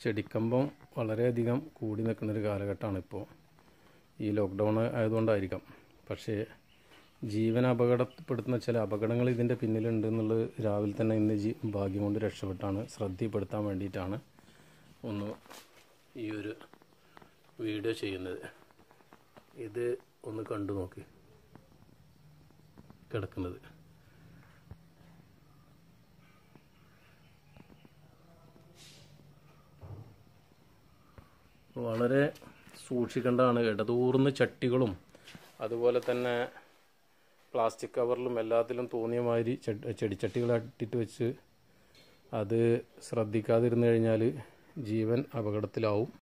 ചെടിക്കമ്പം വളരെയധികം കൂടി നിൽക്കുന്ന ഒരു കാലഘട്ടമാണ് ഇപ്പോൾ ഈ ലോക്ക്ഡൗൺ ആയതുകൊണ്ടായിരിക്കാം പക്ഷേ ജീവൻ അപകടപ്പെടുത്തുന്ന ചില അപകടങ്ങൾ ഇതിൻ്റെ പിന്നിലുണ്ട് എന്നുള്ളത് രാവിലെ തന്നെ ഇന്ന് ജീ ഭാഗ്യം കൊണ്ട് രക്ഷപ്പെട്ടാണ് ശ്രദ്ധപ്പെടുത്താൻ വേണ്ടിയിട്ടാണ് ഒന്ന് ഈ ഒരു വീഡിയോ ചെയ്യുന്നത് ഇത് ഒന്ന് കണ്ടു നോക്കി കിടക്കുന്നത് വളരെ സൂക്ഷിക്കേണ്ടതാണ് ഇടതൂർന്ന് ചട്ടികളും അതുപോലെ തന്നെ പ്ലാസ്റ്റിക് കവറിലും എല്ലാത്തിലും തോന്നിയ മാതിരി ചെടി ചെടിച്ചട്ടികൾ ഇട്ടിട്ട് വെച്ച് അത് ശ്രദ്ധിക്കാതിരുന്നു കഴിഞ്ഞാൽ ജീവൻ അപകടത്തിലാവും